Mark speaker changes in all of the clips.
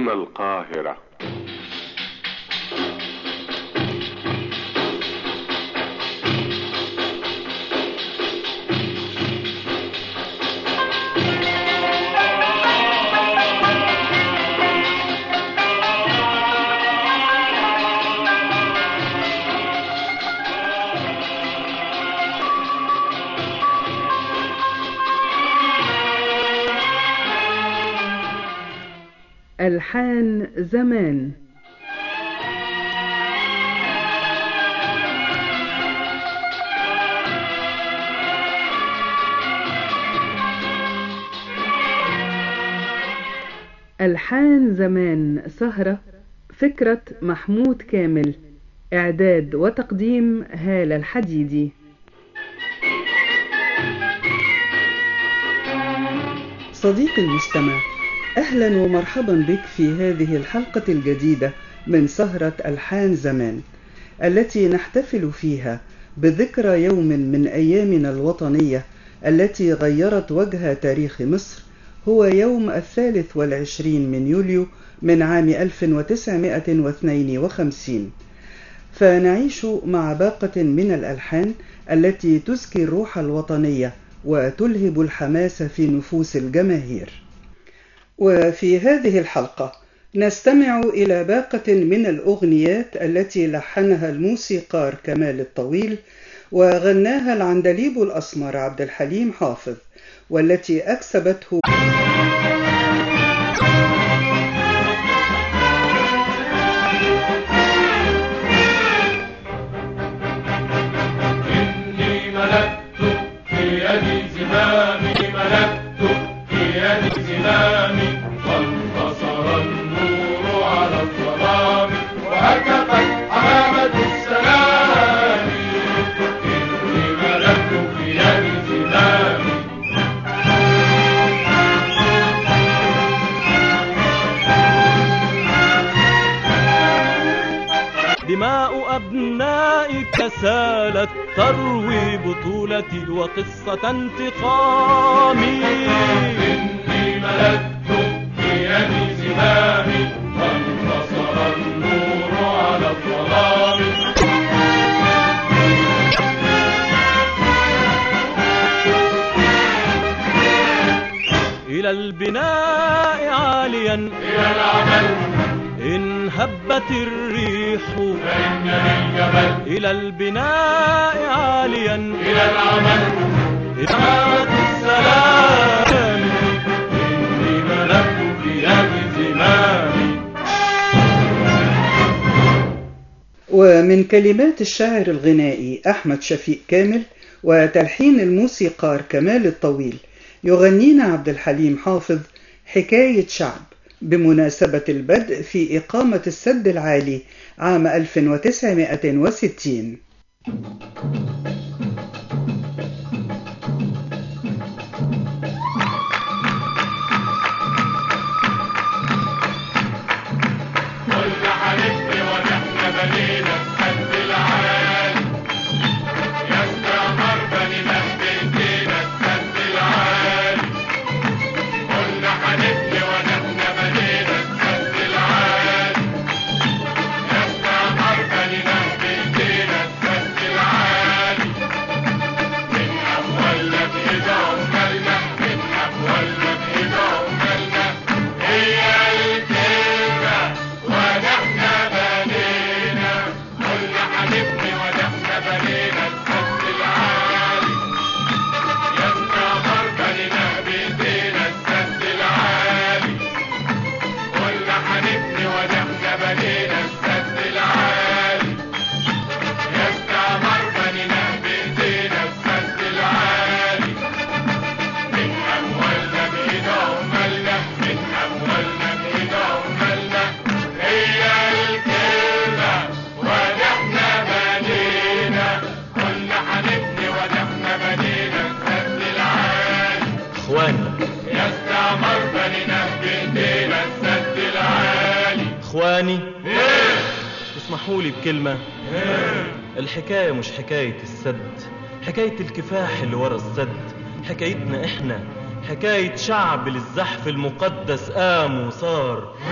Speaker 1: هنا القاهرة
Speaker 2: ألحان زمان ألحان زمان سهرة فكرة محمود كامل إعداد وتقديم هالة الحديدي صديقي المستمع أهلا ومرحبا بك في هذه الحلقة الجديدة من سهرة ألحان زمان التي نحتفل فيها بذكرى يوم من أيامنا الوطنية التي غيرت وجه تاريخ مصر هو يوم الثالث والعشرين من يوليو من عام 1952 فنعيش مع باقة من الألحان التي تزكي الروح الوطنية وتلهب الحماس في نفوس الجماهير وفي هذه الحلقة نستمع إلى باقة من الأغنيات التي لحنها الموسيقار كمال الطويل وغناها العندليب الأسمر عبد الحليم حافظ والتي أكسبته
Speaker 3: إني ملكت في يدي زمامي ملكت في يدي زمامي وانتصر النور على الظلام وهتفت علامة السلام إني ملكت في يدي زمامي
Speaker 4: دماء أبنائك سالت تروي بطولتي وقصة انتقامي
Speaker 3: إني ملكت في يدي زمامي وانتصر النور على الظلام
Speaker 4: إلى البناء عاليا
Speaker 3: إلى العمل
Speaker 4: إن هبت الريح
Speaker 3: فإنني الجبل
Speaker 4: إلى البناء عاليا
Speaker 3: إلى العمل
Speaker 4: إمامة السلام
Speaker 3: إني ملكت في يد زمامي
Speaker 2: ومن كلمات الشاعر الغنائي أحمد شفيق كامل وتلحين الموسيقار كمال الطويل يغنينا عبد الحليم حافظ حكاية شعب بمناسبة البدء في إقامة السد العالي عام 1960
Speaker 3: قلنا حنبني ونحن بنينا السد العالي يستعمر بنينا بإيدينا السد العالي قلنا حنبني ونحن بنينا السد العالي يستعمر بنينا بإيدينا السد العالي من أولنا بإيد عمالنا من أولنا بإيد عمالنا هي الكلمة ونحن بنينا قلنا حنبني ونحن بنينا السد العالي يستعمر بنينا بإيدينا السد العالي قلنا حنبني ونحن بنينا السد العالي يستعمر بنينا بإيدينا السد العالي من أموالنا بإيد عمالنا من أموالنا بإيد عمالنا هي الكلمة ونحن بنينا قلنا حنبني ونحن بنينا السد العالي
Speaker 4: إخواني
Speaker 3: يستعمر بنينا بإيدينا السد العالي
Speaker 4: إخواني اسمحوا لي بكلمة الحكاية مش حكاية السد حكاية الكفاح اللي ورا السد حكايتنا احنا حكاية شعب للزحف المقدس قام وصار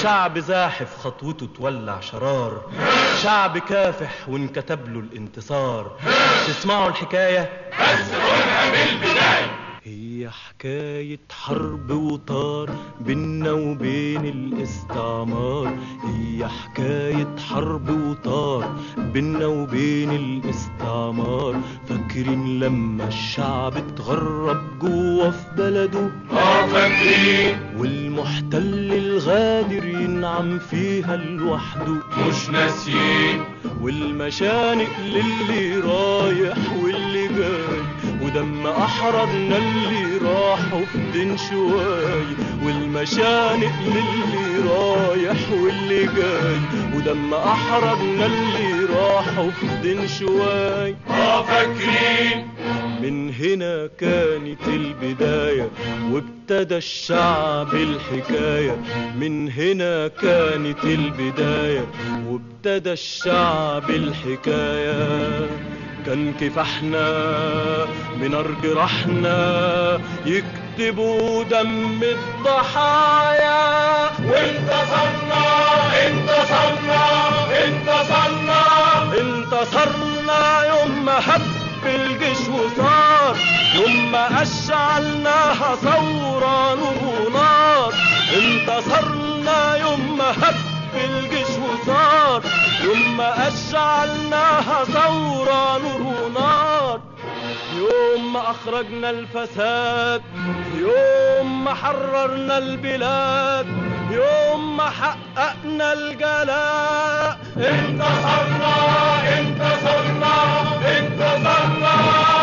Speaker 4: شعب زاحف خطوته تولع شرار شعب كافح وانكتب له الانتصار تسمعوا الحكاية
Speaker 3: بس قولها بالبداية
Speaker 4: هي حكاية حرب وطار بينا وبين الاستعمار هي حكاية حرب وطار بينا وبين الاستعمار فاكرين لما الشعب اتغرب جوه في بلده
Speaker 3: اه فاكرين
Speaker 4: والمحتل الغادر ينعم فيها لوحده
Speaker 3: مش ناسيين
Speaker 4: والمشانق للي رايح واللي جاي ودم احرجنا اللي راحوا في دين شواي والمشانق للي رايح واللي جاي ودم احرجنا اللي راحوا في دين شواي
Speaker 3: اه فاكرين
Speaker 4: من هنا كانت البداية وابتدى الشعب الحكاية من هنا كانت البداية وابتدى الشعب الحكاية كان كفاحنا من أرض رحنا يكتبوا دم الضحايا
Speaker 3: وانتصرنا انتصرنا انتصرنا
Speaker 4: انتصرنا يوم ما هب الجيش وصار يوم ما أشعلناها ثورة نور ونار انتصرنا يوم ما هب الجيش وصار يوم ما أشعلناها ثورة نور ونار يوم ما أخرجنا الفساد يوم ما حررنا البلاد يوم ما حققنا الجلاء
Speaker 3: انتصرنا انتصرنا انتصرنا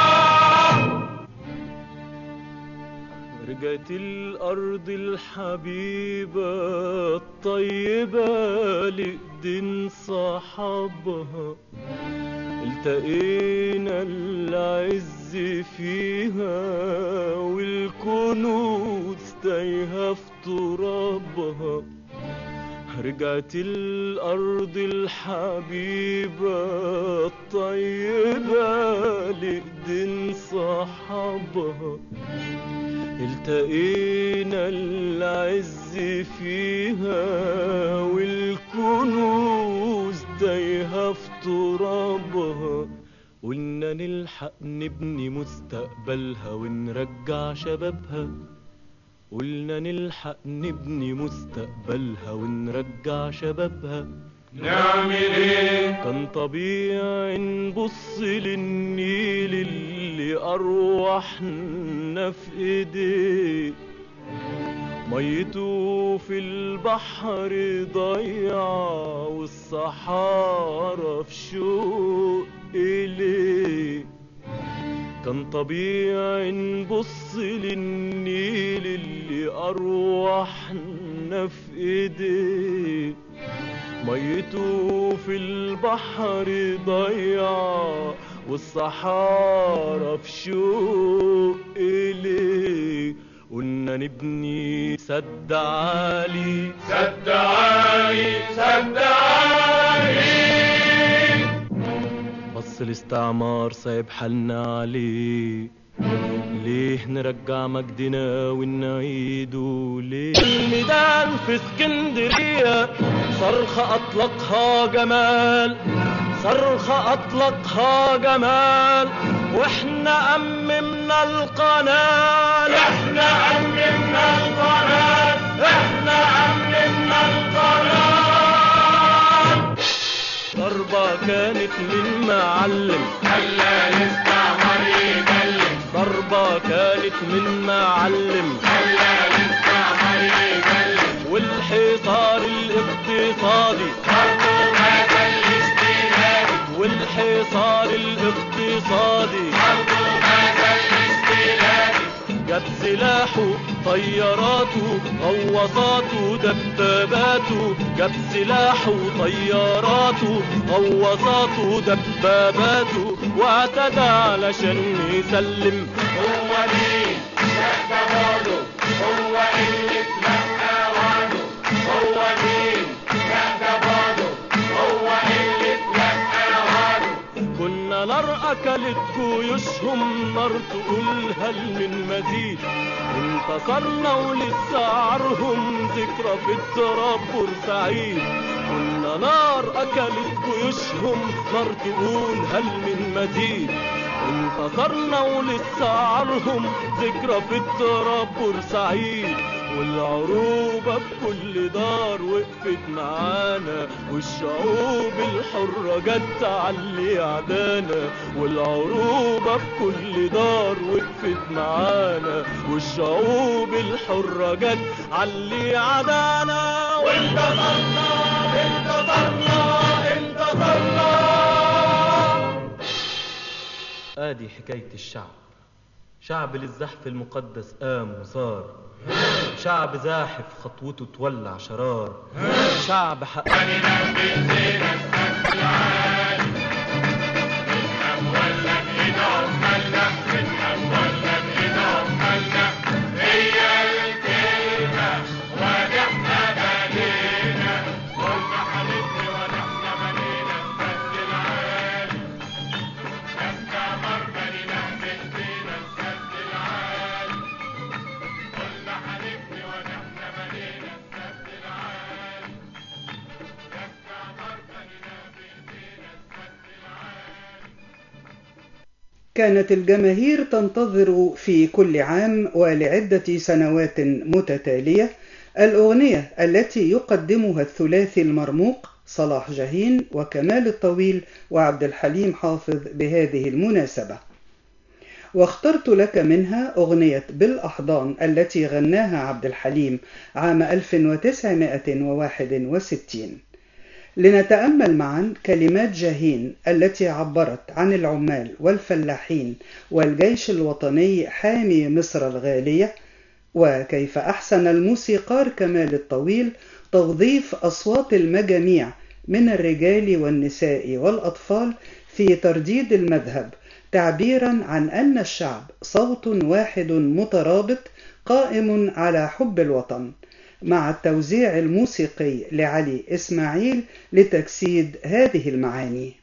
Speaker 4: رجعت الأرض الحبيبة الطيبة لإيدين صحابها التقينا العز فيها والكنوز تايهة في ترابها رجعت الأرض الحبيبة الطيبة لإيدين صحابها التقينا العز فيها والكنوز تايهة في ترابها قلنا نلحق نبني مستقبلها ونرجع شبابها قلنا نلحق نبني مستقبلها ونرجع شبابها
Speaker 3: نعمل ايه
Speaker 4: كان طبيعي نبص للنيل اللي أرواحنا في إيديه ميته في البحر ضيعة والصحارى في شوق إليه كان طبيعي نبص للنيل اللي أرواحنا في إيديه ميته في البحر ضيعة والصحارى في شوق إليه قلنا نبني سد عالي
Speaker 3: سد عالي سد عالي
Speaker 4: بص الاستعمار سايب حالنا عليه ليه نرجع مجدنا ونعيده ليه الميدان في اسكندرية صرخة أطلقها جمال صرخة أطلقها جمال واحنا أممنا القناة
Speaker 3: احنا امننا القناة احنا امننا القناة
Speaker 4: ضربة كانت من معلم
Speaker 3: خلى الاستعمار يكلم
Speaker 4: ضربة كانت من معلم
Speaker 3: خلى الاستعمار يكلم
Speaker 4: والحصار الاقتصادي
Speaker 3: برضه ما زلش بلادي
Speaker 4: والحصار الاقتصادي
Speaker 3: برضه ما زلش بلادي
Speaker 4: جاب سلاحه طياراته غواصاته دباباته جاب سلاحه طياراته غواصاته دباباته واعتدى علشان يسلم
Speaker 3: هو مين ده برضه هو اللي اتلقى وعده هو مين ده برضه هو اللي اتلقى وعده
Speaker 4: كنا نرأى أكلت جيوشهم نار تقول هل من مزيد انتصرنا ولسه عارهم ذكرى في التراب بورسعيد كنا نار أكلت جيوشهم نار تقول هل من مزيد انتصرنا ولسه عارهم ذكرى في التراب بورسعيد والعروبة بكل دار وقفت معانا والشعوب الحرة جت تعلي عدانا والعروبة بكل دار وقفت معانا والشعوب الحرة جت علي عدانا وانتصرنا انتصرنا انتصرنا ادي حكاية الشعب شعب للزحف المقدس قام وصار شعب زاحف خطوته تولع شرار شعب حق
Speaker 2: كانت الجماهير تنتظر في كل عام ولعدة سنوات متتالية الأغنية التي يقدمها الثلاثي المرموق صلاح جاهين وكمال الطويل وعبد الحليم حافظ بهذه المناسبة واخترت لك منها أغنية بالأحضان التي غناها عبد الحليم عام 1961 لنتأمل معا كلمات جاهين التي عبرت عن العمال والفلاحين والجيش الوطني حامي مصر الغالية وكيف أحسن الموسيقار كمال الطويل توظيف أصوات المجاميع من الرجال والنساء والأطفال في ترديد المذهب تعبيرا عن أن الشعب صوت واحد مترابط قائم على حب الوطن مع التوزيع الموسيقي لعلي إسماعيل لتجسيد هذه المعاني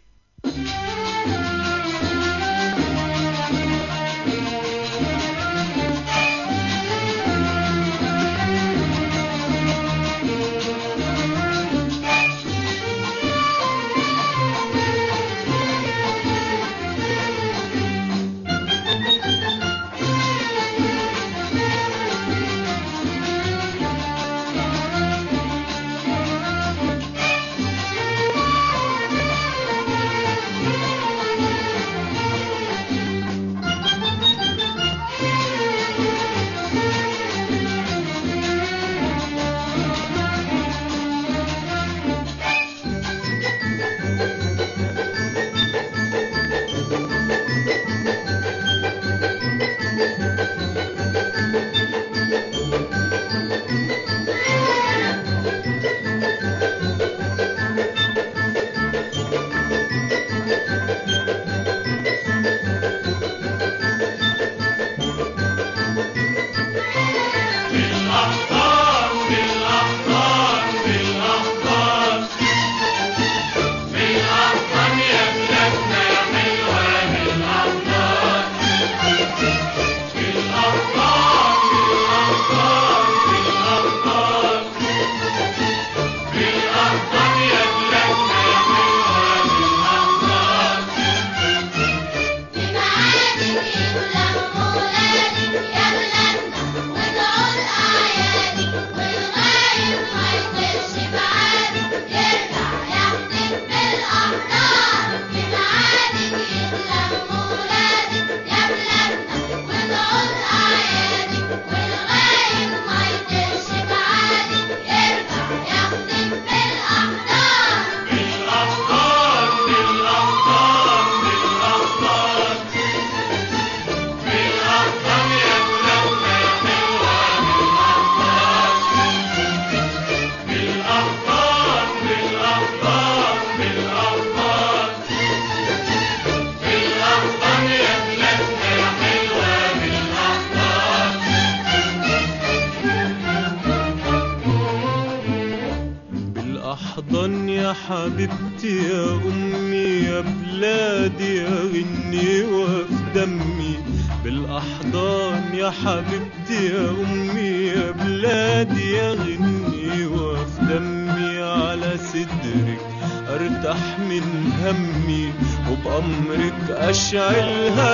Speaker 1: بالأحضان يا حبيبتي يا أمي يا بلادي يا غني وفي دمي بالأحضان يا حبيبتي يا أمي يا بلادي يا غني وفي دمي على صدرك أرتاح من همي وبأمرك أشعلها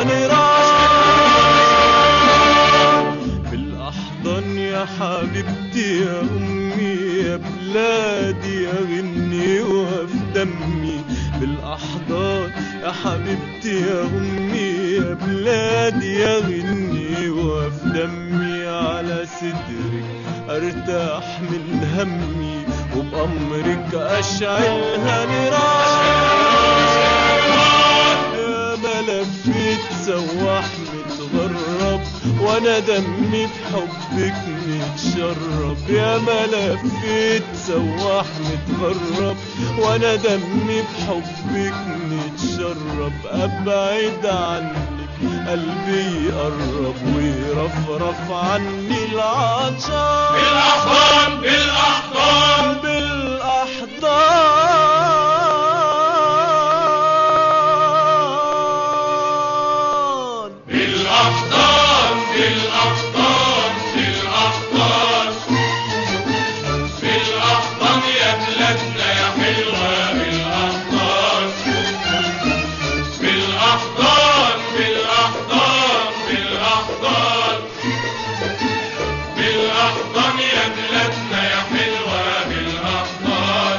Speaker 1: نيران بالأحضان يا حبيبتي يا أمي يا بلادي يا غني وفي دمي بالأحضان يا حبيبتي يا أمي يا بلادي يا غني وفي دمي على صدرك أرتاح من همي وبأمرك أشعلها نيران يا ما لفيت سواح متغرب وانا دمي بحبك متشرب يا ما لفيت سواح متغرب وانا دمي بحبك متشرب ابعد عنك قلبي يقرب ويرفرف عني العطشان
Speaker 3: بالأحضان بالأحضان
Speaker 1: بالأحضان
Speaker 3: بالأحضان بالأحضان بالأحضان بالأحضان يا بلادنا يا حلوة بالأحضان بالأحضان بالأحضان بالأحضان بالأحضان يا بلادنا يا حلوة بالأحضان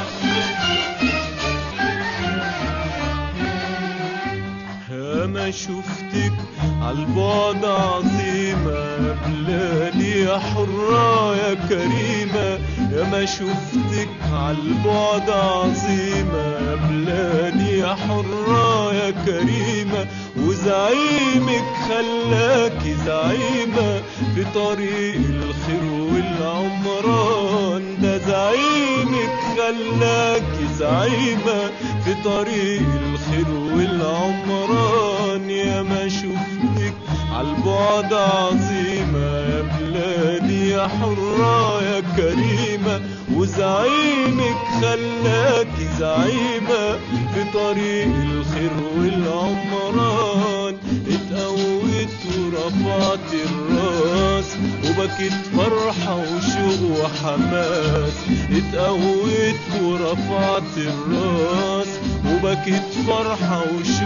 Speaker 1: يا ما شفتك عالبعد عظيمة يا بلادي يا حرة يا كريمة يا ما شفتك عالبعد عظيمة يا بلادي يا حرة يا كريمة وزعيمك خلاكي زعيمة في طريق الخير والعمران ده زعيمك خلاكي زعيمة في طريق الخير والعمران يا ما شفتك عالبعد عظيمة يا بلادي يا حرة يا كريمة وزعيمك خلاكي زعيمة في طريق الخير والعمران اتقويت ورفعت الراس وبكيت فرحة وشوق وحماس اتقويت ورفعت الراس وبكيت فرحة وشوق